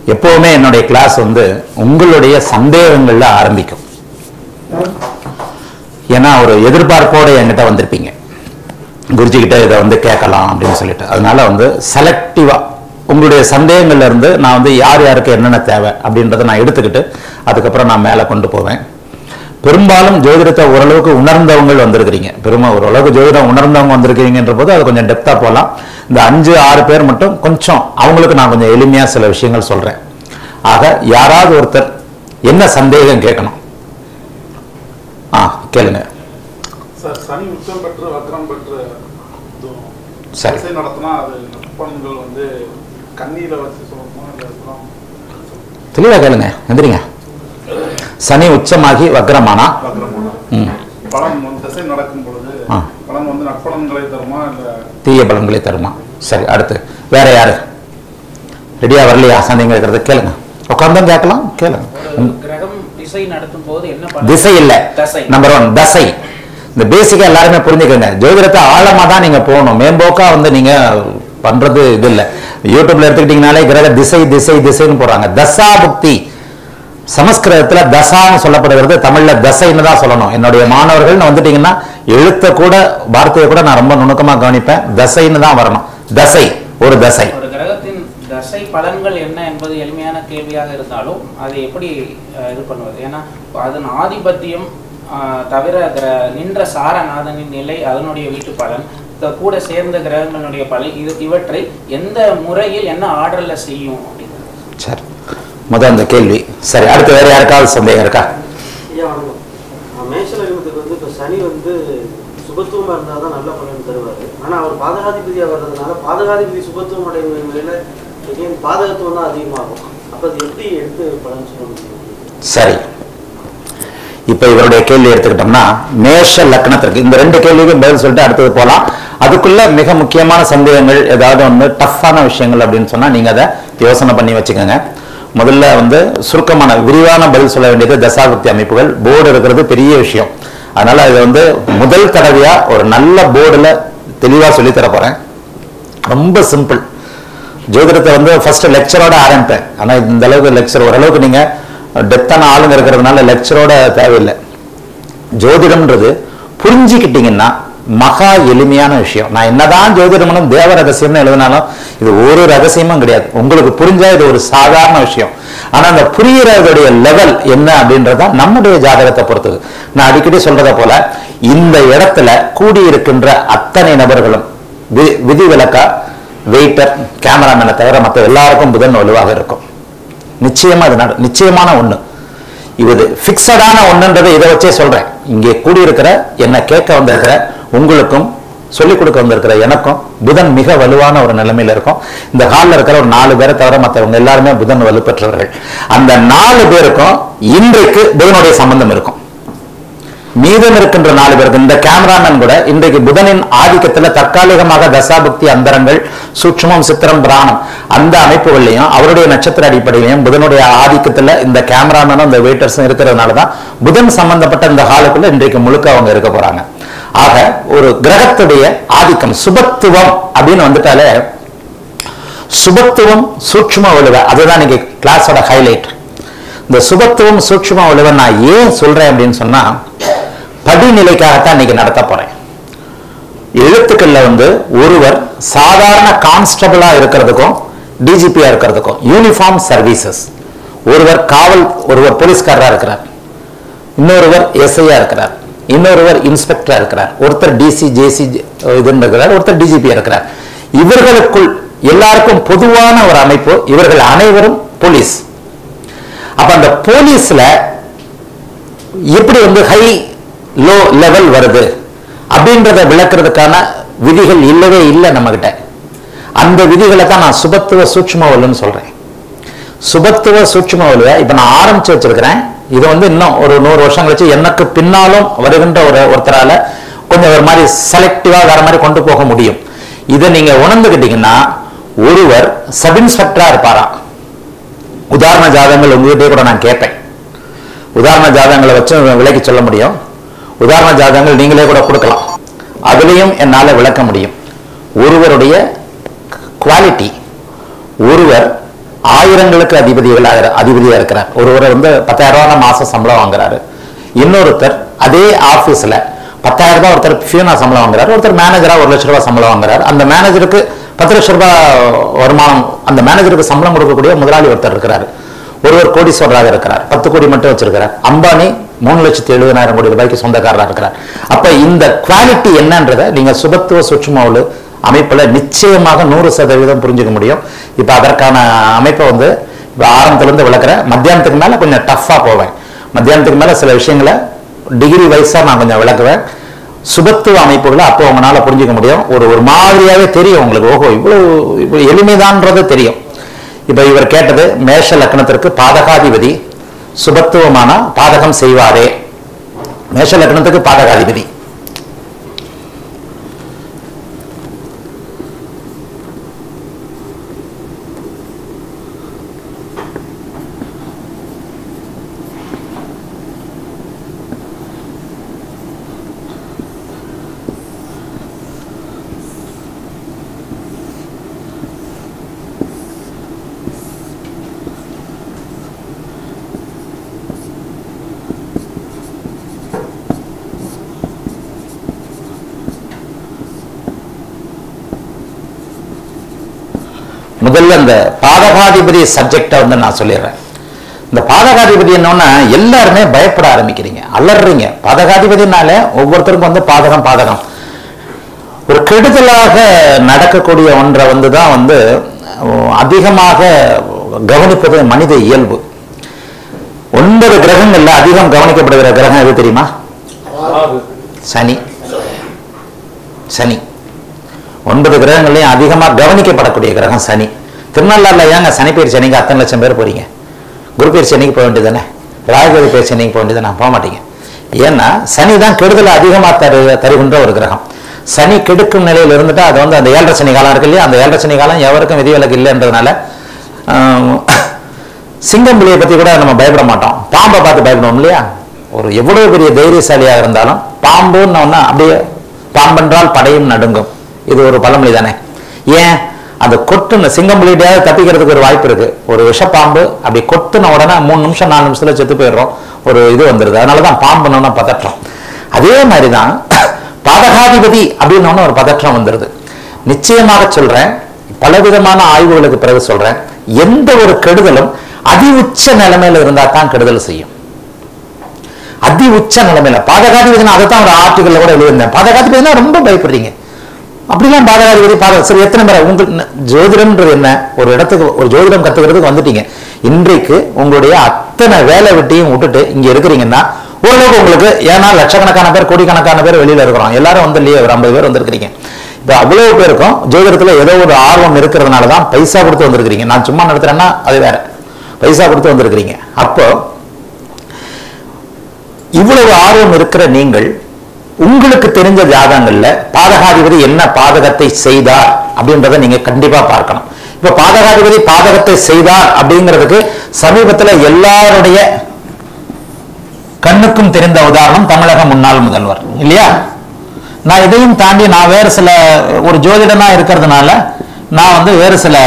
எப்பவுமே என்னுடைய கிளாஸ் வந்து உங்களுடைய சந்தேகங்கள்ல ஆரம்பிக்கும் ஏன்னா ஒரு எதிர்பார்ப்போட என்கிட்ட வந்திருப்பீங்க குருஜி கிட்ட இதை வந்து கேட்கலாம் அப்படின்னு சொல்லிட்டு அதனால வந்து செலக்டிவா உங்களுடைய சந்தேகங்கள்ல இருந்து நான் வந்து யார் யாருக்கு என்னென்ன தேவை அப்படின்றத நான் எடுத்துக்கிட்டு அதுக்கப்புறம் நான் மேலே கொண்டு போவேன் பெரும்பாலும் ஜோதிடத்தை ஓரளவுக்கு உணர்ந்தவங்க வந்திருக்கிறீங்க பெருமை ஓரளவுக்கு ஜோதிடம் உணர்ந்தவங்க வந்திருக்கிறீங்கன்ற போது அது கொஞ்சம் டெப்தா போகலாம் இந்த அஞ்சு ஆறு பேர் மட்டும் கொஞ்சம் அவங்களுக்கு நான் கொஞ்சம் எளிமையா சில விஷயங்கள் சொல்றேன் ஆக யாராவது ஒருத்தர் என்ன சந்தேகம் கேட்கணும் ஆ கேளுங்க சார் சனி உச்சம் பெற்று வக்ரம் பெற்று இதுவும் சரி. திசை நடத்தினா அது நற்பலன்கள் வந்து கண்ணீர வச்சு சொல்லணுமா இல்லை அப்புறம் தெளிவா கேளுங்க எந்திரிங்க சனி உச்சமாகி வக்ரமானா வக்ரமான ம் பலன் வந்து திசை நடக்கும் பொழுது ஆ. பலன் வந்து நற்பலன்களை தருமா இல்லை தீய பலன்களை தருமா சரி அடுத்து வேற யாரு ரெடியா வரலையா சந்தேகம் இருக்கிறது கேளுங்க உட்காந்தும் கேட்கலாம் கேளுங்க ஒரு கிரகம் திசை நடத்தும் போது என்ன பலன்? திசை இல்ல தசை நம்பர் ஒன் தசை இந்த பேசிக்கா எல்லாருமே புரிஞ்சுக்கோங்க ஜோதிடத்தை ஆழமா தான் நீங்க போகணும் மேம்போக்கா வந்து நீங்க பண்றது இது இல்ல யூடியூப்ல எடுத்துக்கிட்டீங்கனாலே கிரக திசை திசை திசைன்னு போறாங்க தசா புக்தி சமஸ்கிருதத்துல தசான்னு சொல்லப்படுகிறது தமிழ்ல தசைன்னு தான் சொல்லணும் என்னுடைய மாணவர்கள்னு வந்துட்டீங்கன்னா எழுத்த கூட வார்த்தையை கூட நான் ரொம்ப நுணுக்கமா கவனிப்பேன் தசைன்னு தான் வரணும் தசை ஒரு தசை ஒரு கிரகத்தின் தசை பலன்கள் என்ன என்பது எளிமையான கேள்வியாக இருந்தாலும் அதை எப்படி அஹ், இது பண்ணுவது ஏன்னா அதன் ஆதிபத்தியம் அஹ், தவிர கிர- நின்ற சாரநாதனின் நிலை அதனுடைய வீட்டு பலன் த- கூட சேர்ந்த கிரகங்களுடைய பலன் இது இவற்றை எந்த முறையில் என்ன ஆர்டர்ல செய்யும் அப்படின்னு சரி முதல் அந்த கேள்வி சரி அடுத்து வேற யாருக்காவது சந்தேகம் இருக்கா ஐயா வணக்கம் நான் மேஷ லக்னத்துக்கு வந்து இப்போ சனி வந்து சுபத்துவமாக இருந்தால் தான் நல்ல பலன் தருவார் ஆனால் அவர் பாதகாதிபதியாக வர்றதுனால பாதகாதிபதி சுபத்துவம் அடையும் மேல again பாதகத்துவம் தான் அதிகமாகும் அப்போ அது எப்படி எடுத்து பலன் சொல்ல முடியும் சரி இப்ப இவருடைய கேள்வி எடுத்துக்கிட்டோம்னா மேஷ லக்னத்திற்கு இந்த ரெண்டு கேள்விக்கும் பதில் சொல்லிட்டு அடுத்தது போலாம் அதுக்குள்ள மிக முக்கியமான சந்தேகங்கள் ஏதாவது ஒன்று டஃப்பான விஷயங்கள் அப்படின்னு சொன்னா நீங்க அதை யோசனை பண்ணி வச்சுக்கோங்க முதல்ல வந்து சுருக்கமான விரிவான பதில் சொல்ல வேண்டியது தசாபக்தி அமைப்புகள் போர்டு இருக்கிறது பெரிய விஷயம் அதனால இது வந்து முதல் தடவையா ஒரு நல்ல போர்டுல தெளிவா சொல்லித் தர போறேன் ரொம்ப சிம்பிள் ஜோதிடத்தை வந்து ஃபர்ஸ்ட் லெக்சரோட ஆரம்பிப்பேன் ஆனா இந்த அளவுக்கு லெக்சர் ஓரளவுக்கு நீங்க டெப்தான ஆளுங்க இருக்கிறதுனால லெக்சரோட தேவையில்லை ஜோதிடம்ன்றது புரிஞ்சுக்கிட்டீங்கன்னா மகா எளிமையான விஷயம் நான் என்னதான் ஜோதிடம்னு தேவ ரகசியம்னு எழுதினாலும் இது ஒரு ரகசியமும் கிடையாது உங்களுக்கு புரிஞ்சா இது ஒரு சாதாரண விஷயம் ஆனா அந்த புரியறதுடைய லெவல் என்ன அப்படின்றத நம்முடைய ஜாதகத்தை பொறுத்தது நான் அடிக்கடி சொல்றத போல இந்த இடத்துல கூடியிருக்கின்ற அத்தனை நபர்களும் வி- விதிவிலக்கா வெயிட்டர் கேமராமேனை தவிர மற்ற எல்லாருக்கும் புதன் வலுவாக இருக்கும் நிச்சயமா இது நட- நிச்சயமான ஒண்ணு இது பிக்சடான ஒண்ணுன்றதை இதை வச்சே சொல்றேன் இங்கே கூடியிருக்கிற என்னை கேட்க வந்திருக்கிற உங்களுக்கும் சொல்லிக் கொடுக்க வந்திருக்கிற எனக்கும் புதன் மிக வலுவான ஒரு நிலைமையில இருக்கும் இந்த ஹால்ல இருக்கிற ஒரு நாலு பேரை தவிர மற்றவங்க எல்லாருமே புதன் வலுப்பெற்றவர்கள் அந்த நாலு பேருக்கும் இன்றைக்கு புதனுடைய சம்பந்தம் இருக்கும் மீதம் இருக்கின்ற நாலு பேருக்கு இந்த கேமராமேன் கூட இன்றைக்கு புதனின் ஆதிக்கத்துல தற்காலிகமாக தசாபக்தி அந்தரங்கள் சூட்சுமம் சித்திரம் பிராணம் அந்த அமைப்புகள்லையும் அவருடைய நட்சத்திர அடிப்படையிலையும் புதனுடைய ஆதிக்கத்துல இந்த கேமராமேனும் இந்த வெயிட்டர்ஸும் இருக்கிறதுனால தான் புதன் சம்பந்தப்பட்ட இந்த ஹாலுக்குள்ள இன்றைக்கு முழுக்க அவங்க இருக்க போறாங்க ஆக ஒரு கிரகத்துடைய ஆதிக்கம் சுபத்துவம் அப்படின்னு வந்துட்டாலே சுபத்துவம் சூட்சும வலுவை அதுதான் இன்னைக்கு கிளாஸோட ஹைலைட் இந்த சுபத்துவம் சூட்சும வலுவை நான் ஏன் சொல்றேன் அப்படின்னு சொன்னா படிநிலைக்காகத்தான் இன்னைக்கு நடத்த போறேன் எழுத்துக்கள்ல வந்து ஒருவர் சாதாரண கான்ஸ்டபிளா இருக்கிறதுக்கும் டிஜிபியா இருக்கிறதுக்கும் யூனிஃபார்ம் சர்வீசஸ் ஒருவர் காவல் ஒருவர் போலீஸ்காரரா இருக்கிறார் இன்னொருவர் எஸ்ஐயா இருக்கிறார் இன்னொருவர் இன்ஸ்பெக்டரா இருக்கிறார் ஒருத்தர் டிசி ஜேசி இதுன்னு இருக்கிறார் ஒருத்தர் டிஜிபி இருக்கிறார் இவர்களுக்குள் எல்லாருக்கும் பொதுவான ஒரு அமைப்பு இவர்கள் அனைவரும் போலீஸ் அப்ப அந்த போலீஸ்ல எப்படி வந்து ஹை லோ லெவல் வருது அப்படின்றத விளக்குறதுக்கான விதிகள் இல்லவே இல்லை நம்ம கிட்ட அந்த விதிகளை தான் நான் சுபத்துவ சூட்சும வலுன்னு சொல்றேன் சுபத்துவ சூட்சும வலுவை இப்ப நான் ஆரம்பிச்சு வச்சிருக்கிறேன் இது வந்து இன்னும் ஒரு நூறு வருஷம் கழிச்சு எனக்கு பின்னாலும் வருகின்ற ஒரு ஒருத்தரால கொஞ்சம் ஒரு மாதிரி செலக்டிவா வேற மாதிரி கொண்டு போக முடியும் இதை நீங்க உணர்ந்துக்கிட்டீங்கன்னா ஒருவர் சப் இன்ஸ்பெக்டரா இருப்பாராம் உதாரண ஜாதகங்கள் உங்ககிட்டயே கூட நான் கேட்பேன் உதாரண ஜாதகங்களை வச்சு விலைக்கு சொல்ல முடியும் உதாரண ஜாதகங்கள் நீங்களே கூட கொடுக்கலாம் அதுலேயும் என்னால் விளக்க முடியும் ஒருவருடைய குவாலிட்டி ஒருவர் ஆயிரங்களுக்கு அதிபதிகளாக அதிபதியா இருக்கிறார் ஒருவர் வந்து பத்தாயிரம் ரூபாய் மாசம் சம்பளம் வாங்குறாரு இன்னொருத்தர் அதே ஆபீஸ்ல பத்தாயிரம் ரூபாய் ஒருத்தர் ஃபியூனா சம்பளம் வாங்குறாரு ஒருத்தர் மேனேஜரா ஒரு லட்ச ரூபாய் சம்பளம் வாங்குறாரு அந்த மேனேஜருக்கு பத்து லட்ச ரூபாய் வருமானம் அந்த மேனேஜருக்கு சம்பளம் கொடுக்கக்கூடிய முதலாளி ஒருத்தர் இருக்கிறாரு ஒருவர் கோடீஸ்வரராக இருக்கிறார் பத்து கோடி மட்டும் வச்சிருக்கிறார் அம்பானி மூணு லட்சத்தி எழுபதாயிரம் கோடி ரூபாய்க்கு சொந்தக்காரராக இருக்கிறார் அப்ப இந்த குவாலிட்டி என்னன்றதை நீங்க சுபத்துவ சுற்றுமாவில் அமைப்புல நிச்சயமாக நூறு சதவீதம் புரிஞ்சுக்க முடியும் இப்ப அதற்கான அமைப்பை வந்து இப்ப ஆரம்பத்துல இருந்து விளக்குறேன் மத்தியானத்துக்கு மேல கொஞ்சம் டஃப்பா போவேன் மத்தியானத்துக்கு மேல சில விஷயங்களை டிகிரி வைஸா நான் கொஞ்சம் விளக்குவேன் சுபத்துவ அமைப்புகளை அப்போ உங்களால புரிஞ்சுக்க முடியும் ஒரு ஒரு மாதிரியாவே தெரியும் உங்களுக்கு ஓஹோ இவ்வளவு இவ்வளவு எளிமைதான்றது தெரியும் இப்ப இவர் கேட்டது மேஷ லக்னத்திற்கு பாதகாதிபதி சுபத்துவமான பாதகம் செய்வாரே மேஷ லக்னத்துக்கு பாதகாதிபதி முதல்ல இந்த பாதகாதிபதி சப்ஜெக்டை வந்து நான் சொல்லிடுறேன் இந்த பாதகாதிபதி என்னன்னா எல்லாருமே பயப்பட ஆரம்பிக்கிறீங்க அலறுறீங்க பாதகாதிபதினாலே ஒவ்வொருத்தருக்கும் வந்து பாதகம் பாதகம் ஒரு கெடுதலாக நடக்கக்கூடிய ஒன்றை வந்து தான் வந்து அஹ், அதிகமாக கவனிப்பது மனித இயல்பு ஒன்பது கிரகங்கள்ல அதிகம் கவனிக்கப்படுகிற கிரகம் எது தெரியுமா சனி சனி ஒன்பது கிரகங்களையும் அதிகமா கவனிக்கப்படக்கூடிய கிரகம் சனி திருநள்ளாறுல ஏங்க சனி பேர் சனிக்கு அத்தனை லட்சம் பேர் போறீங்க குரு பேர் சனிக்கு போக வேண்டியதானே ராகுபதி பேர் சனிக்கு போக வேண்டியது நான் போக மாட்டீங்க ஏன்னா சனி தான் கெடுதலை அதிகமா தரு தருகின்ற ஒரு கிரகம் சனி கெடுக்கும் நிலையில் இருந்துட்டா அது வந்து அந்த ஏழரை சனி காலம் இருக்கு இல்லையா அந்த ஏழரை சனி காலம் எவருக்கும் விதிவிலக்கு இல்லைன்றதுனால ஆஹ், சிங்கம் புலியை பத்தி கூட நம்ம பயப்பட மாட்டோம் பாம்பை பார்த்து பயப்படுவோம் இல்லையா ஒரு எவ்வளவு பெரிய தைரியசாலியாக இருந்தாலும் பாம்புன்னு ஒண்ணு அப்படியே பாம்பென்றால் படையும் நடுங்கும் இது ஒரு பழமொழி தானே ஏன் அது கொட்டுன சிங்கம் புலிகிட்டயாவது தப்பிக்கிறதுக்கு ஒரு வாய்ப்பு இருக்கு ஒரு விஷப்பாம்பு அப்படி கொத்துன உடனே மூணு நிமிஷம் நாலு நிமிஷத்துல செத்து போயிடுறோம் ஒரு இது வந்துருது அதனாலதான் பாம்புன்னு பதற்றம் அதே மாதிரிதான் பாதகாதிபதி அப்படின்னு ஒண்ணு ஒரு பதற்றம் வந்துருது நிச்சயமாக சொல்றேன் பலவிதமான ஆய்வுகளுக்கு பிறகு சொல்றேன் எந்த ஒரு கெடுதலும் அதி உச்ச நிலைமையில இருந்தா தான் கெடுதல் செய்யும் அதி உச்ச நிலைமையில பாதகாதிபதி அதை தான் ஒரு ஆர்டிகல்ல கூட எழுதியிருந்தேன் பாதகாதிபதினா ரொம்ப பயப்படுறீங்க அப்படிலாம் பாதகாதிபதி பாத சரி எத்தனை பேர் உங்களுக்கு ஜோதிடம்ன்றது என்ன ஒரு இடத்துக்கு ஒரு ஜோதிடம் கத்துக்கிறதுக்கு வந்துட்டீங்க இன்றைக்கு உங்களுடைய அத்தனை வேலை வெட்டியும் விட்டுட்டு இங்க இருக்கிறீங்கன்னா ஓரளவுக்கு உங்களுக்கு ஏன்னா லட்சக்கணக்கான பேர் கோடிக்கணக்கான பேர் வெளியில இருக்கிறோம் எல்லாரும் வந்து இல்லையே ஒரு ஐம்பது பேர் வந்திருக்கிறீங்க இப்போ அவ்வளவு பேருக்கும் ஜோதிடத்துல ஏதோ ஒரு ஆர்வம் இருக்கிறதுனால தான் பைசா கொடுத்து வந்திருக்கிறீங்க நான் சும்மா நடத்துறேன்னா அது வேற பைசா கொடுத்து வந்திருக்கிறீங்க அப்போ இவ்வளவு ஆர்வம் இருக்கிற நீங்கள் உங்களுக்கு தெரிஞ்ச ஜாதகங்கள்ல பாதகாதிபதி என்ன பாதகத்தை செய்தார் அப்படின்றத நீங்க கண்டிப்பா பார்க்கணும் இப்ப பாதகாதிபதி பாதகத்தை செய்தார் அப்படிங்கிறதுக்கு சமீபத்துல எல்லாருடைய கண்ணுக்கும் தெரிந்த உதாரணம் தமிழக முன்னாள் முதல்வர் இல்லையா நான் இதையும் தாண்டி நான் வேறு சில ஒரு ஜோதிடனா இருக்கிறதுனால நான் வந்து வேறு சில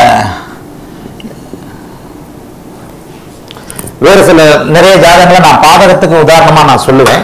வேறு சில நிறைய ஜாதகங்களை நான் பாதகத்துக்கு உதாரணமா நான் சொல்லுவேன்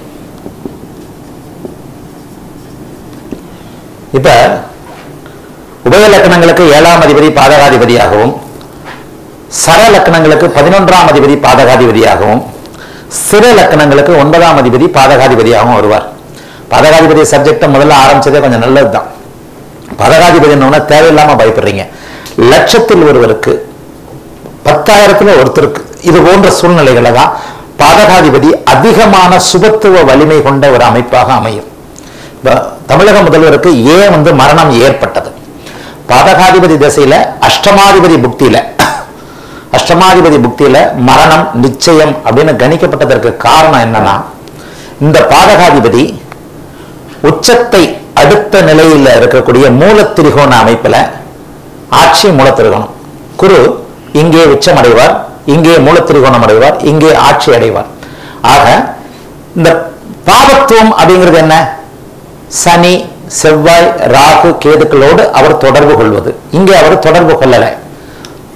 இப்ப உபய லக்கணங்களுக்கு ஏழாம் அதிபதி பாதகாதிபதியாகவும் சர லக்கணங்களுக்கு பதினொன்றாம் அதிபதி பாதகாதிபதியாகவும் சிற லக்கணங்களுக்கு ஒன்பதாம் அதிபதி பாதகாதிபதியாகவும் வருவார் பாதகாதிபதி சப்ஜெக்டை முதல்ல ஆரம்பிச்சதே கொஞ்சம் நல்லதுதான் பாதகாதிபதி என்ன தேவையில்லாம பயப்படுறீங்க லட்சத்தில் ஒருவருக்கு பத்தாயிரத்துல ஒருத்தருக்கு இது போன்ற சூழ்நிலைகளை தான் பாதகாதிபதி அதிகமான சுபத்துவ வலிமை கொண்ட ஒரு அமைப்பாக அமையும் இப்ப தமிழக முதல்வருக்கு ஏன் வந்து மரணம் ஏற்பட்டது பாதகாதிபதி திசையில அஷ்டமாதிபதி புக்தியில அஷ்டமாதிபதி புக்தியில மரணம் நிச்சயம் அப்படின்னு கணிக்கப்பட்டதற்கு காரணம் என்னன்னா இந்த பாதகாதிபதி உச்சத்தை அடுத்த நிலையில் இருக்கக்கூடிய மூலத்திரிகோண அமைப்புல ஆட்சி மூலத்திரிகோணம் குரு இங்கே உச்சமடைவார் இங்கே மூலத்திரிகோணம் அடைவார் இங்கே ஆட்சி அடைவார் ஆக இந்த பாபத்துவம் அப்படிங்கிறது என்ன சனி செவ்வாய் ராகு கேதுக்களோடு அவர் தொடர்பு கொள்வது இங்கே அவர் தொடர்பு கொள்ளலை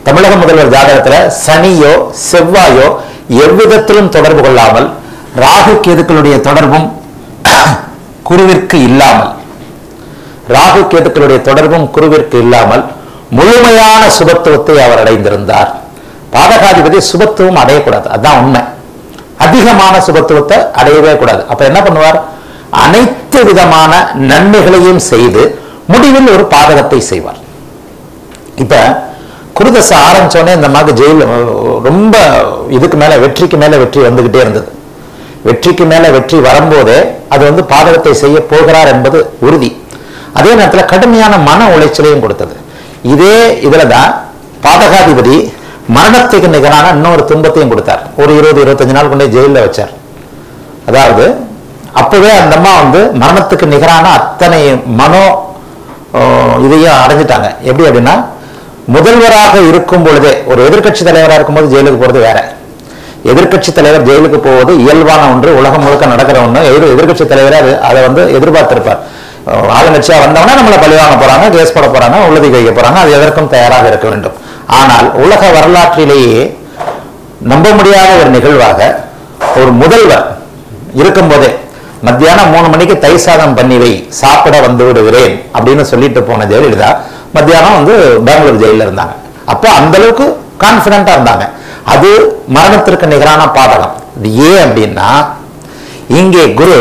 தமிழக முதல்வர் ஜாதகத்துல சனியோ செவ்வாயோ எவ்விதத்திலும் தொடர்பு கொள்ளாமல் ராகு கேதுக்களுடைய தொடர்பும் குருவிற்கு இல்லாமல் ராகு கேதுக்களுடைய தொடர்பும் குருவிற்கு இல்லாமல் முழுமையான சுபத்துவத்தை அவர் அடைந்திருந்தார் பாதகாதிபதி சுபத்துவம் அடையக்கூடாது அதான் உண்மை அதிகமான சுபத்துவத்தை அடையவே கூடாது அப்ப என்ன பண்ணுவார் அனைத்து விதமான நன்மைகளையும் செய்து முடிவில் ஒரு பாதகத்தை செய்வார் இப்ப குருதசை ஆரம்பிச்சோடனே இந்த மாதிரி ஜெயில் ரொம்ப இதுக்கு மேல வெற்றிக்கு மேல வெற்றி வந்துகிட்டே இருந்தது வெற்றிக்கு மேல வெற்றி வரும்போதே அது வந்து பாதகத்தை செய்ய போகிறார் என்பது உறுதி அதே நேரத்தில் கடுமையான மன உளைச்சலையும் கொடுத்தது இதே இதுல தான் பாதகாதிபதி மரணத்துக்கு நிகரான இன்னொரு துன்பத்தையும் கொடுத்தார் ஒரு இருபது இருபத்தஞ்சு நாள் கொண்டே ஜெயிலில் வச்சார் அதாவது அப்பவே அந்த அம்மா வந்து மரணத்துக்கு நிகரான அத்தனை மனோ ஆஹ், இதையும் அடைஞ்சிட்டாங்க எப்படி அப்படின்னா முதல்வராக இருக்கும் பொழுதே ஒரு எதிர்க்கட்சி தலைவராக இருக்கும்போது ஜெயிலுக்கு போறது வேற எதிர்க்கட்சி தலைவர் ஜெயிலுக்கு போவது இயல்பான ஒன்று உலகம் முழுக்க நடக்கிற ஒன்று எதிர் எதிர்க்கட்சி தலைவரே அது அதை வந்து எதிர்பார்த்திருப்பார் ஆஹ், ஆளுங்கட்சியா வந்தவொடனே நம்மளை பழிவாங்க போறாங்க கேஸ் போட போறாங்க உள்ளதி வைக்க போறாங்க அது எதற்கும் தயாராக இருக்க வேண்டும் ஆனால் உலக வரலாற்றிலேயே நம்ப முடியாத ஒரு நிகழ்வாக ஒரு முதல்வர் இருக்கும்போதே மத்தியானம் மூணு மணிக்கு தை சாதம் பண்ணி வை சாப்பிட வந்து விடுகிறேன் அப்படின்னு சொல்லிட்டு போன ஜெயலலிதா மத்தியானம் வந்து பெங்களூர் ஜெயில இருந்தாங்க அப்போ அந்த அளவுக்கு கான்பிடண்டா இருந்தாங்க அது மரணத்திற்கு நிகரான பாதகம் இது ஏன் அப்படின்னா இங்கே குரு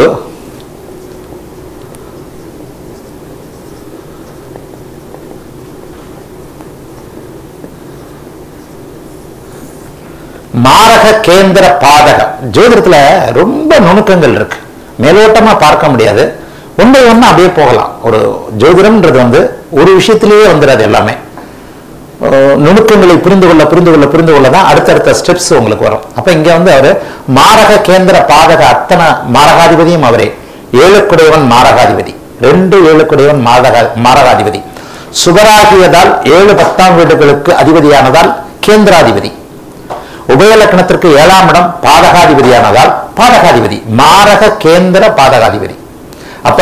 மாரக கேந்திர பாதகம் ஜோதிடத்துல ரொம்ப நுணுக்கங்கள் இருக்கு மேலோட்டமா பார்க்க முடியாது ஒன்றை ஒண்ணு அப்படியே போகலாம் ஒரு ஜோதிடம்ன்றது வந்து ஒரு விஷயத்திலேயே வந்துடாது எல்லாமே அஹ் நுணுக்கங்களை புரிந்து கொள்ள புரிந்து கொள்ள புரிந்து கொள்ள தான் அடுத்தடுத்த ஸ்டெப்ஸ் உங்களுக்கு வரும் அப்ப இங்க வந்து அவரு மாரக கேந்திர பாதக அத்தனை மாரகாதிபதியும் அவரே ஏழுக்குடையவன் மாரகாதிபதி ரெண்டு ஏழுக்குடையவன் மாதக மாரகாதிபதி சுபராகியதால் ஏழு பத்தாம் வீடுகளுக்கு அதிபதியானதால் கேந்திராதிபதி உபயலக்கணத்திற்கு ஏழாம் இடம் பாதகாதிபதியானதால் பாதகாதிபதி மாரக கேந்திர பாதகாதிபதி அப்ப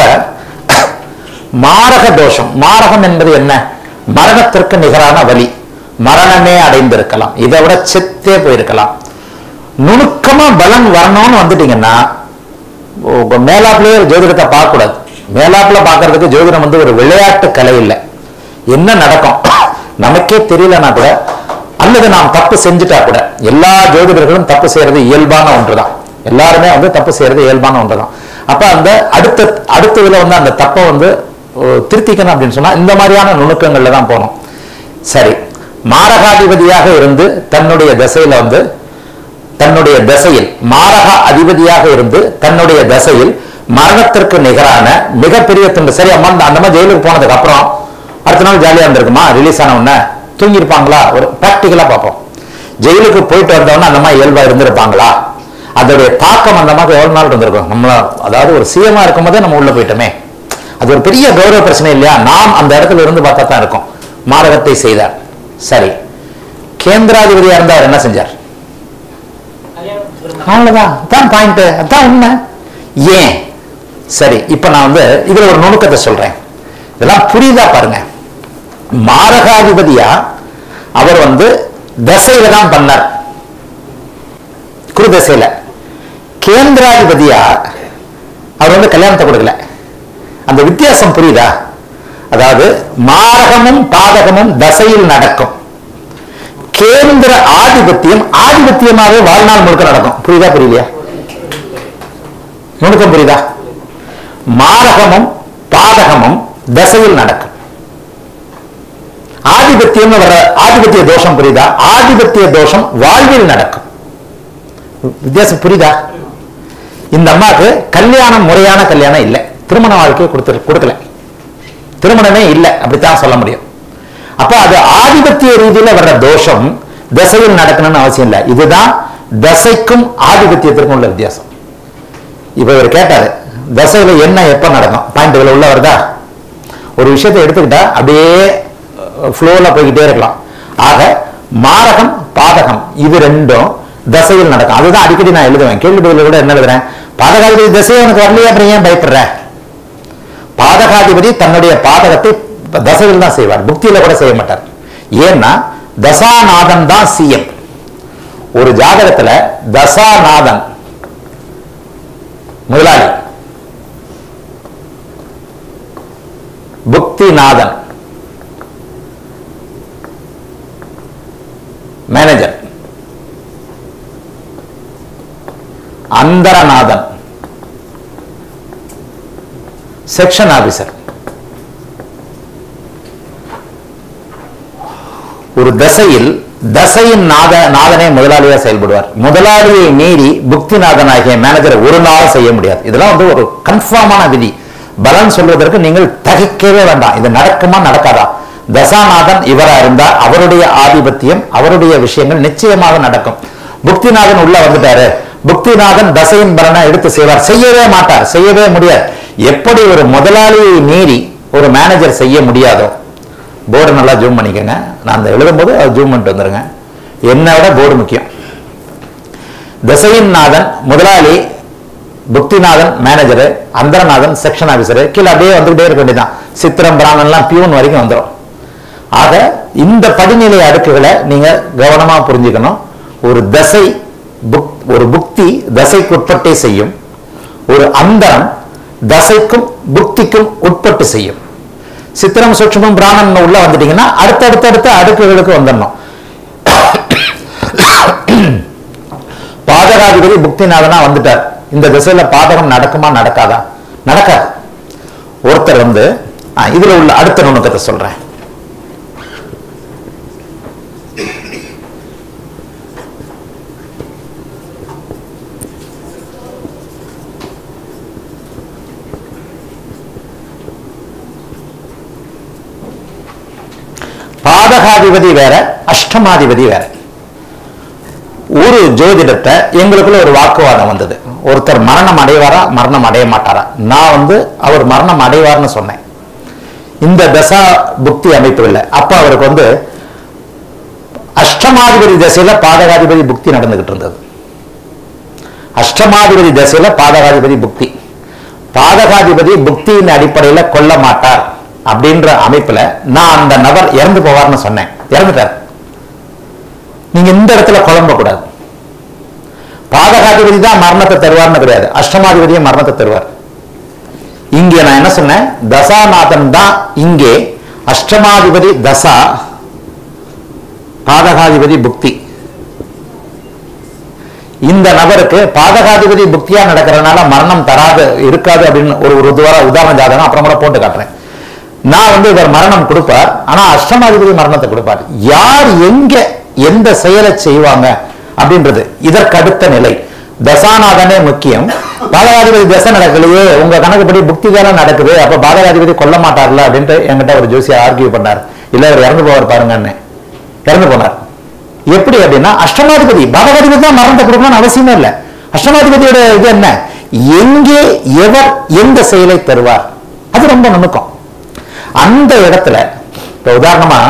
மாரக தோஷம் மாரகம் என்பது என்ன மரணத்திற்கு நிகரான வலி மரணமே அடைந்திருக்கலாம் இதை விட செத்தே போயிருக்கலாம் நுணுக்கமா பலன் வரணும்னு வந்துட்டீங்கன்னா உங்க மேலாப்புலயே ஜோதிடத்தை பார்க்க கூடாது மேலாப்புல பார்க்கறதுக்கு ஜோதிடம் வந்து ஒரு விளையாட்டு கலை இல்லை என்ன நடக்கும் நமக்கே தெரியலனா கூட அல்லது நாம் தப்பு செஞ்சுட்டா கூட எல்லா ஜோதிடர்களும் தப்பு செய்யறது இயல்பான ஒன்றுதான் எல்லாருமே வந்து தப்பு செய்யறது இயல்பான ஒன்றுதான் அப்ப அந்த அடுத்த அடுத்ததுல வந்து அந்த தப்பை வந்து ஓ, திருத்திக்கணும் அப்படின்னு சொன்னா இந்த மாதிரியான நுணுக்கங்கள்ல தான் போகணும் சரி மாரகாதிபதியாக இருந்து தன்னுடைய திசையில வந்து தன்னுடைய தசையில் மாரக அதிபதியாக இருந்து தன்னுடைய தசையில் மரணத்திற்கு நிகரான மிகப்பெரிய துண்டு சரி அம்மா அந்த- அந்த மாதிரி ஜெயிலுக்கு போனதுக்கு அப்புறம் அடுத்த நாள் ஜாலியா இருந்திருக்குமா ரிலீஸ் ஆன உடனே தூங்கியிருப்பாங்களா ஒரு ப்ராக்டிக்கலா பார்ப்போம் ஜெயிலுக்கு போயிட்டு வந்தவொடனே அந்த மாதிரி இயல்பா இருந்திருப்பாங்களா அதோடைய தாக்கம் அந்த மாதிரி எவ்வளவு நாள் இருந்திருக்கும் நம்மள அதாவது ஒரு சிஎம்மா இருக்கும்போதே நம்ம உள்ள போயிட்டோமே அது ஒரு பெரிய கௌரவ பிரச்சனை இல்லையா நாம் அந்த இடத்துல இருந்து பார்த்தா தான் இருக்கும் மாரகத்தை செய்தார் சரி கேந்திராதிபதியா இருந்தார் என்ன செஞ்சார் அவ்வளவுதான் அதான் பாயிண்ட் அதான் உண்மை ஏன் சரி இப்ப நான் வந்து இதுல ஒரு நுணுக்கத்தை சொல்றேன் இதெல்லாம் புரியுதா பாருங்க மாரகாதிபதியா அவர் வந்து தசையில தான் பண்ணார் குரு தசையில கேந்திராதிபதியா அவர் வந்து கல்யாணத்தை கொடுக்கல அந்த வித்தியாசம் புரியுதா அதாவது மாரகமும் பாதகமும் தசையில் நடக்கும் கேந்திர ஆதிபத்தியம் ஆதிபத்தியமாகவே வாழ்நாள் முழுக்க நடக்கும் புரியுதா புரியலையா நுணுக்கம் புரியுதா மாரகமும் பாதகமும் தசையில் நடக்கும் ஆதிபத்தியம் வர ஆதிபத்திய தோஷம் புரியுதா ஆதிபத்திய தோஷம் வாழ்வில் நடக்கும் வித்தியாசம் புரியுதா இந்த அம்மாவுக்கு கல்யாணம் முறையான கல்யாணம் இல்லை திருமண வாழ்க்கையை கொடுத்து கொடுக்கல திருமணமே இல்லை அப்படித்தான் சொல்ல முடியும் அப்ப அது ஆதிபத்திய ரீதியில வர்ற தோஷம் தசையில் நடக்கணும்னு அவசியம் இல்லை இதுதான் தசைக்கும் ஆதிபத்தியத்திற்கும் உள்ள வித்தியாசம் இப்ப இவர் கேட்டாரு தசையில என்ன எப்ப நடக்கும் பாயிண்ட்கள் உள்ள வருதா ஒரு விஷயத்தை எடுத்துக்கிட்டா அப்படியே ஃப்ளோல போய்கிட்டே இருக்கலாம் ஆக மாரகம் பாதகம் இது ரெண்டும் தசையில் நடக்கும் அதுதான் அடிக்கடி நான் எழுதுவேன் கேள்வி பதில கூட என்ன எழுதுறேன் பாதகாதிபதி தசை உனக்கு வரலையே அப்புறம் ஏன் பயப்படுற பாதகாதிபதி தன்னுடைய பாதகத்தை தசையில் தான் செய்வார் புக்தியில கூட செய்ய மாட்டார் ஏன்னா தசாநாதன் தான் சிஎம் ஒரு ஜாதகத்துல தசாநாதன் முதலாளி புக்திநாதன் மேனேஜர் அந்தரநாதன் செக்ஷன் ஆபீசர் ஒரு தசையில் தசையின் நாத நாதனே முதலாளியா செயல்படுவார் முதலாளியை மீறி புக்திநாதனாகிய மேனேஜரை ஒரு நாளும் செய்ய முடியாது இதெல்லாம் வந்து ஒரு கன்ஃபார்மான விதி பலன் சொல்வதற்கு நீங்கள் தகிக்கவே வேண்டாம் இது நடக்குமா நடக்காதா தசாநாதன் இவரா இருந்தா அவருடைய ஆதிபத்தியம் அவருடைய விஷயங்கள் நிச்சயமாக நடக்கும் புக்திநாதன் உள்ள வந்துட்டாரு புக்திநாதன் தசையின் பலனை எடுத்து செய்வார் செய்யவே மாட்டார் செய்யவே முடியாது எப்படி ஒரு முதலாளியை மீறி ஒரு மேனேஜர் செய்ய முடியாதோ போர்டு நல்லா ஜூம் பண்ணிக்கோங்க நான் அந்த எழுதும்போது அது ஜூம் பண்ணிட்டு வந்துருங்க என்னை விட போர்டு முக்கியம் தசையின் நாதன் முதலாளி புக்திநாதன் மேனேஜரு அந்தரநாதன் செக்ஷன் ஆபீசரு கீழே அப்படியே வந்துகிட்டே இருக்க வேண்டியதான் சித்திரம் பிராணன்லாம் பியூன் வரைக்கும் வந்துடும் ஆக இந்த படிநிலை அடுக்குகளை நீங்க கவனமா புரிஞ்சுக்கணும் ஒரு தசை புக் ஒரு புக்தி தசைக்கு உட்பட்டே செய்யும் ஒரு அந்தரம் தசைக்கும் புக்திக்கும் உட்பட்டு செய்யும் சித்திரம் சூட்சமம் பிராணன் உள்ள வந்துட்டீங்கன்னா அடுத்தடுத்த அடுத்த அடுக்குகளுக்கு வந்துடணும் பாதகாதிபதி புக்திநாதனா வந்துட்டார் இந்த திசையில பாதகம் நடக்குமா நடக்காதா நடக்காது ஒருத்தர் வந்து ஆ, இதுல உள்ள அடுத்த நுணுக்கத்தை சொல்றேன் பாதகாதிபதி வேற அஷ்டமாதிபதி வேற ஒரு ஜோதிடத்தை எங்களுக்குள்ள ஒரு வாக்குவாதம் வந்தது ஒருத்தர் மரணம் அடைவாரா மரணம் அடைய மாட்டாரா நான் வந்து அவர் மரணம் அடைவார்னு சொன்னேன் இந்த தசா புக்தி அமைப்பு இல்லை அப்ப அவருக்கு வந்து அஷ்டமாதிபதி தசையில பாதகாதிபதி புக்தி நடந்துகிட்டு இருந்தது அஷ்டமாதிபதி தசையில பாதகாதிபதி புக்தி பாதகாதிபதி புக்தியின் அடிப்படையில கொல்ல மாட்டார் அப்படின்ற அமைப்புல நான் அந்த நபர் இறந்து போவார்னு சொன்னேன் இறந்துட்டார் நீங்க இந்த இடத்துல குழம்ப கூடாது பாதகாதிபதி தான் மரணத்தை தருவார்னு கிடையாது அஷ்டமாதிபதியும் மரணத்தை தருவார் இங்கே நான் என்ன சொன்னேன் தசாநாதன் தான் இங்கே அஷ்டமாதிபதி தசா பாதகாதிபதி புக்தி இந்த நபருக்கு பாதகாதிபதி புக்தியா நடக்கிறதுனால மரணம் தராது இருக்காது அப்படின்னு ஒரு ஒரு உதார- உதாரண ஜாதகம் அப்புறம் கூட போட்டு காட்டுறேன் நான் வந்து இவர் மரணம் கொடுப்பார் ஆனா அஷ்டமாதிபதி மரணத்தை கொடுப்பார் யார் எங்க எந்த செயலை செய்வாங்க அப்படின்றது இதற்கு அடுத்த நிலை தசாநாதனே முக்கியம் பாதகாதிபதி தசை நடக்கலையே உங்க கணக்குப்படி புக்தி தானே நடக்குது அப்ப பாதகாதிபதி கொல்ல மாட்டார்ல அப்படின்ட்டு என்கிட்ட ஒரு ஜோசியர் ஆர்கியூ பண்ணார் இல்ல அவர் இறந்து போவார் பாருங்கன்னு இறந்து போனார் எப்படி அப்படின்னா அஷ்டமாதிபதி பாதகாதிபதி தான் மரணத்தை கொடுக்கணும்னு அவசியமே இல்லை அஷ்டமாதிபதியோட இது என்ன எங்கே எவர் எந்த செயலை தருவார் அது ரொம்ப நுணுக்கம் அந்த இடத்துல இப்போ உதாரணமா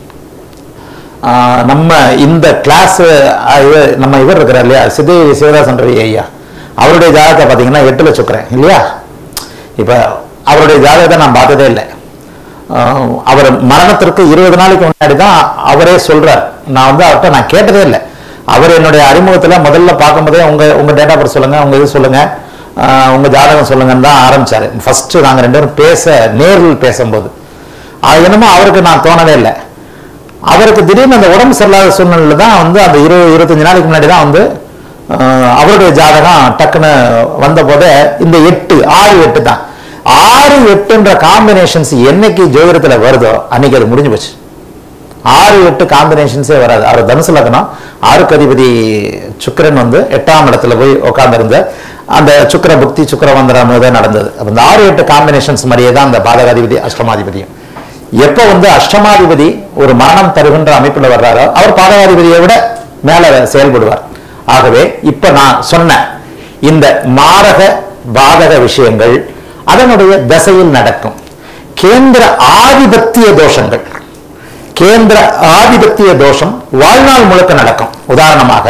ஆஹ், நம்ம இந்த கிளாஸ் நம்ம இவர் இருக்கிறார் இல்லையா சிதை சிவதாசன் ரவி ஐயா அவருடைய ஜாதகத்தை பார்த்தீங்கன்னா எட்டுல சுக்கரன் இல்லையா இப்போ அவருடைய ஜாதகத்தை நான் பார்த்ததே இல்லை ஆஹ், அவர் மரணத்திற்கு இருபது நாளைக்கு முன்னாடி தான் அவரே சொல்றார் நான் வந்து அவர்கிட்ட நான் கேட்டதே இல்லை அவர் என்னுடைய அறிமுகத்துல முதல்ல பார்க்கும்போதே உங்க உங்க டேட்டா பர்த் சொல்லுங்க உங்க இது சொல்லுங்க ஆஹ், உங்க ஜாதகம் சொல்லுங்கன்னு தான் ஆரம்பிச்சாரு ஃபர்ஸ்ட் நாங்க ரெண்டு பேரும் பேச நேரில் பேசும்போது அது என்னமோ அவருக்கு நான் தோணவே இல்லை அவருக்கு திடீர்னு அந்த உடம்பு சரியில்லாத சூழ்நிலையில தான் வந்து அந்த இருபது இருபத்தஞ்சு நாளைக்கு முன்னாடி தான் வந்து ஆஹ், அவருடைய ஜாதகம் டக்குன்னு வந்த போதே இந்த எட்டு ஆறு எட்டு தான் ஆறு எட்டுன்ற காம்பினேஷன்ஸ் என்னைக்கு ஜோதிடத்துல வருதோ அன்னைக்கு அது முடிஞ்சு போச்சு ஆறு எட்டு காம்பினேஷன்ஸே வராது அவர் தனுசு லக்னம் ஆறுக்கு அதிபதி சுக்கிரன் வந்து எட்டாம் இடத்துல போய் உட்கார்ந்திருந்த அந்த சுக்கிர புக்தி சுக்கிர வந்தரம் தான் நடந்தது அப்ப இந்த ஆறு எட்டு காம்பினேஷன்ஸ் மாதிரியே தான் அந்த பாதகாதிபதி அஷ்டமாதிபதியும் எப்போ வந்து அஷ்டமாதிபதி ஒரு மரணம் தருகின்ற அமைப்புல வர்றாரோ அவர் பாதகாதிபதியை விட மேல செயல்படுவார் ஆகவே இப்ப நான் சொன்ன இந்த மாரக பாதக விஷயங்கள் அதனுடைய தசையில் நடக்கும் கேந்திர ஆதிபத்திய தோஷங்கள் கேந்திர ஆதிபத்திய தோஷம் வாழ்நாள் முழுக்க நடக்கும் உதாரணமாக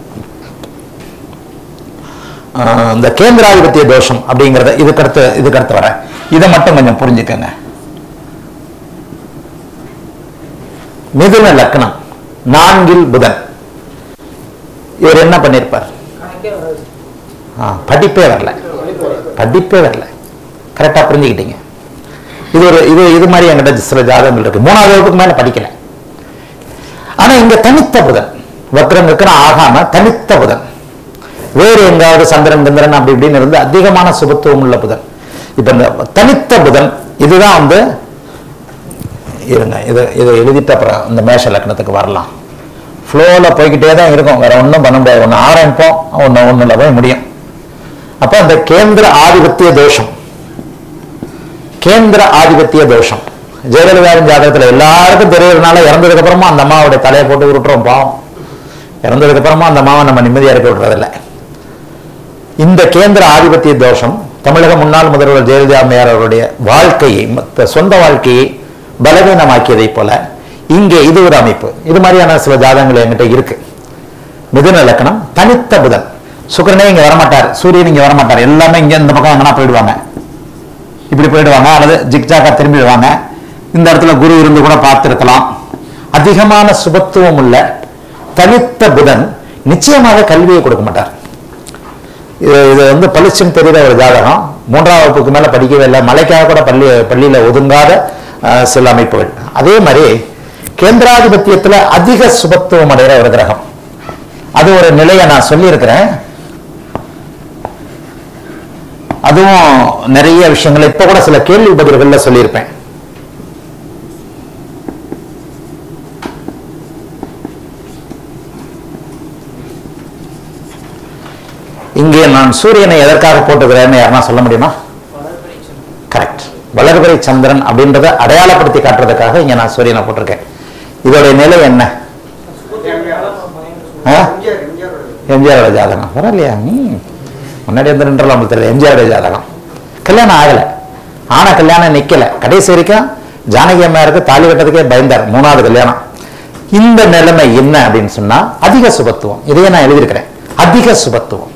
ஆஹ், இந்த கேந்திராதிபத்திய தோஷம் அப்படிங்கறத இதுக்கடுத்து இதுக்கடுத்து வரேன் இதை மட்டும் கொஞ்சம் புரிஞ்சுக்கங்க மிதுன லக்னம் நான்கில் புதன் இவர் என்ன பண்ணியிருப்பார் ஆ, படிப்பே வரல படிப்பே வரல கரெக்டா புரிஞ்சுக்கிட்டீங்க இது ஒரு இது இது மாதிரி என்கிட்ட சில ஜாதகங்கள் இருக்கு மூணாவது வகுப்புக்கு மேல படிக்கல ஆனா இங்க தனித்த புதன் வக்ரம் வக்ரம் ஆகாம தனித்த புதன் வேறு எங்காவது சந்திரன் சந்திரன் அப்படி இப்படின்னு இருந்து அதிகமான சுபத்துவம் உள்ள புதன் இப்ப இந்த தனித்த புதன் இதுதான் வந்து இருங்க இதை இதை எழுதிட்டு அப்புறம் இந்த மேஷ லக்னத்துக்கு வரலாம் ஃப்ளோவில் போய்கிட்டே தான் இருக்கும் வேற ஒன்றும் பண்ண முடியாது ஒன்று ஆரம்பிப்போம் ஒன்று ஒன்றில் போய் முடியும் அப்போ அந்த கேந்திர ஆதிபத்திய தோஷம் கேந்திர ஆதிபத்திய தோஷம் ஜெயலலிதாவின் ஜாதகத்தில் எல்லாருக்கும் தெரியறதுனால இறந்ததுக்கு அப்புறமா அந்த அம்மாவுடைய தலையை போட்டு உருட்டுறோம் பாவம் இறந்ததுக்கு அப்புறமா அந்த அம்மாவை நம்ம நிம்மதியா இருக்க விடுறதில்ல இந்த கேந்திர ஆதிபத்திய தோஷம் தமிழக முன்னாள் முதல்வர் ஜெயலலிதா அம்மையார் அவருடைய வாழ்க்கையை மத்த சொந்த வாழ்க்கையை பலவீனமாக்கியதைப் போல இங்கே இது ஒரு அமைப்பு இது மாதிரியான சில ஜாதகங்கள் என்கிட்ட இருக்கு மிதுன லக்கணம் தனித்த புதன் சுக்கிரனே இங்க வரமாட்டார் சூரியன் இங்க வரமாட்டார் எல்லாமே இங்க இந்த பக்கம் எங்கன்னா போயிடுவாங்க இப்படி போயிடுவாங்க அல்லது ஜிக்ஜாக்கா திரும்பிடுவாங்க இந்த இடத்துல குரு இருந்து கூட பார்த்திருக்கலாம் அதிகமான சுபத்துவம் உள்ள தனித்த புதன் நிச்சயமாக கல்வியை கொடுக்க மாட்டார் இது இது வந்து பளிச்சுன்னு தெரிகிற ஒரு ஜாதகம் மூன்றாம் வகுப்புக்கு மேல படிக்கவே இல்லை மலைக்காக கூட பள்ளி பள்ளியில ஒதுங்காத அஹ், சில அமைப்புகள் அதே மாதிரி கேந்திராதிபத்தியத்துல அதிக சுபத்துவம் அடைகிற ஒரு கிரகம் அது ஒரு நிலையை நான் சொல்லியிருக்கிறேன் அதுவும் நிறைய விஷயங்கள் இப்ப கூட சில கேள்வி பதில்கள்ல சொல்லியிருப்பேன் இங்கே நான் சூரியனை எதற்காக போட்டுக்கிறேன்னு யாருன்னா சொல்ல முடியுமா கரெக்ட் வளர்பிறை சந்திரன் அப்படின்றத அடையாளப்படுத்தி காட்டுறதுக்காக இங்க நான் சூரியனை போட்டிருக்கேன் இதோடைய நிலை என்ன ஆ? எம்ஜிஆரோட ஜாதகம் பரவாயில்லையா நீ முன்னாடி வந்து நின்றலாம் உங்களுக்கு தெரியல எம்ஜிஆரோட ஜாதகம் கல்யாணம் ஆகல ஆன கல்யாணம் நிக்கல கடைசி வரைக்கும் ஜானகி அம்மையாருக்கு தாலி கட்டதுக்கே பயந்தார் மூணாவது கல்யாணம் இந்த நிலைமை என்ன அப்படின்னு சொன்னா அதிக சுபத்துவம் இதையே நான் எழுதியிருக்கிறேன் அதிக சுபத்துவம்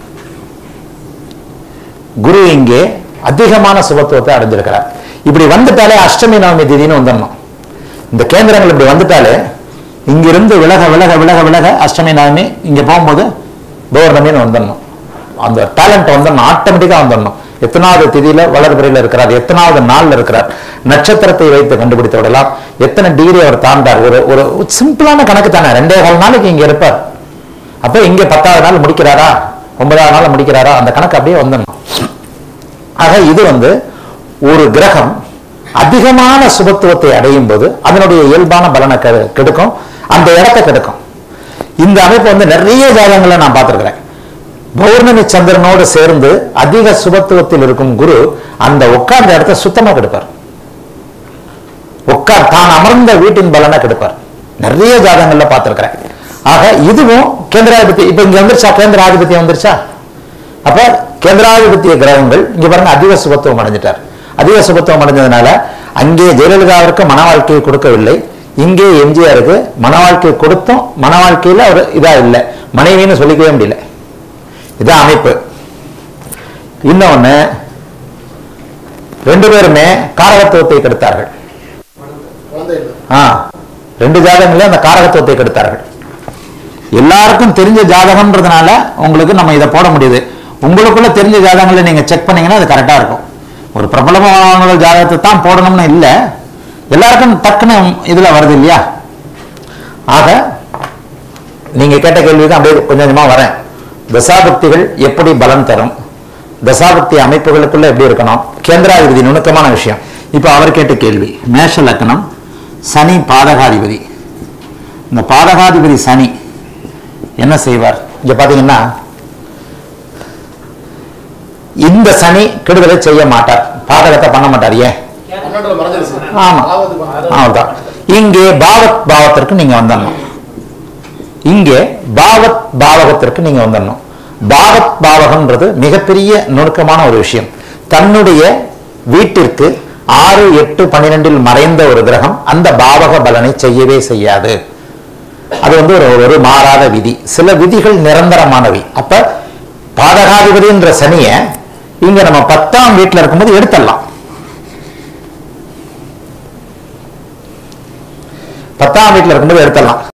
குரு இங்கே அதிகமான சுபத்துவத்தை அடைஞ்சிருக்கிறார் இப்படி வந்துட்டாலே அஷ்டமி நவமி திதின்னு வந்துடணும் இந்த கேந்திரங்கள் இப்படி வந்துட்டாலே இங்கிருந்து விலக விலக விலக விலக அஷ்டமி நவமி இங்க போகும்போது பௌர்ணமின்னு வந்துடணும் அந்த டேலண்ட் வந்துடணும் ஆட்டோமேட்டிக்கா வந்துடணும் எத்தனாவது திதியில வளர்பிறையில இருக்கிறார் எத்தனாவது நாள்ல இருக்கிறார் நட்சத்திரத்தை வைத்து கண்டுபிடித்து விடலாம் எத்தனை டிகிரி அவர் தாண்டார் ஒரு ஒரு சிம்பிளான கணக்கு தானே ரெண்டே கால் நாளைக்கு இங்க இருப்பார் அப்ப இங்க பத்தாவது நாள் முடிக்கிறாரா ஒன்பதாவது நாள் முடிக்கிறாரா அந்த கணக்கு அப்படியே வந்துடணும் ஆக இது வந்து ஒரு கிரகம் அதிகமான சுபத்துவத்தை அடையும் போது அதனுடைய இயல்பான பலனை கெ- கெடுக்கும் அந்த இடத்தை கெடுக்கும் இந்த அமைப்பு வந்து நிறைய ஜாதகங்களை நான் பார்த்திருக்கிறேன் பௌர்ணமி சந்திரனோடு சேர்ந்து அதிக சுபத்துவத்தில் இருக்கும் குரு அந்த உட்கார்ந்த இடத்தை சுத்தமா கெடுப்பார் உட்கார் தான் அமர்ந்த வீட்டின் பலனை கெடுப்பார் நிறைய ஜாதகங்கள்ல பார்த்திருக்கிறேன் ஆக இதுவும் கேந்திராதிபத்தி இப்ப இங்க வந்துருச்சா கேந்திராதிபத்தியம் வந்துருச்சா அப்ப கேந்திராதிபத்திய கிரகங்கள் இங்க பாருங்க அதிக சுபத்துவம் அடைஞ்சிட்டார் அதிக சுபத்துவம் அடைஞ்சதுனால அங்கே ஜெயலலிதாவிற்கு மன வாழ்க்கையை கொடுக்கவில்லை இங்கே எம்ஜிஆருக்கு மன வாழ்க்கையை கொடுத்தும் மன வாழ்க்கையில ஒரு இதா இல்லை மனைவின்னு சொல்லிக்கவே முடியல இதான் அமைப்பு இன்னொன்னு ரெண்டு பேருமே காரகத்துவத்தை கெடுத்தார்கள் ஆ ரெண்டு ஜாதகங்களே அந்த காரகத்துவத்தை கெடுத்தார்கள் எல்லாருக்கும் தெரிஞ்ச ஜாதகம்ன்றதுனால உங்களுக்கு நம்ம இதை போட முடியுது உங்களுக்குள்ள தெரிஞ்ச ஜாதகங்களை நீங்க செக் பண்ணீங்கன்னா அது கரெக்டா இருக்கும் ஒரு பிரபலமான ஜாதகத்தை தான் போடணும்னு இல்லை எல்லாருக்கும் டக்குன்னு இதுல வருது இல்லையா ஆக நீங்க கேட்ட கேள்விக்கு அப்படியே கொஞ்சம் கொஞ்சமா வரேன் தசாபக்திகள் எப்படி பலம் தரும் தசாபக்தி அமைப்புகளுக்குள்ள எப்படி இருக்கணும் கேந்திராதிபதி நுணுக்கமான விஷயம் இப்போ அவர் கேட்ட கேள்வி மேஷ லக்னம் சனி பாதகாதிபதி இந்த பாதகாதிபதி சனி என்ன செய்வார் இங்க பாத்தீங்கன்னா இந்த சனி கெடுதலை செய்ய மாட்டார் பாதகத்தை பண்ண மாட்டார் ஏன் ஆமா அவ்வளவுதான் இங்கே பாவத் பாவத்திற்கு நீங்க வந்துடணும் இங்கே பாவத் பாவகத்திற்கு நீங்க வந்துடணும் பாவத் பாவகம்ன்றது மிகப்பெரிய நுணுக்கமான ஒரு விஷயம் தன்னுடைய வீட்டிற்கு ஆறு எட்டு பன்னிரெண்டில் மறைந்த ஒரு கிரகம் அந்த பாவக பலனை செய்யவே செய்யாது அது வந்து ஒரு ஒரு மாறாத விதி சில விதிகள் நிரந்தரமானவை அப்ப பாதகாதிபதின்ற சனிய இங்க நம்ம பத்தாம் வீட்டுல இருக்கும்போது எடுத்துடலாம் பத்தாம் வீட்டுல இருக்கும்போது எடுத்துடலாம்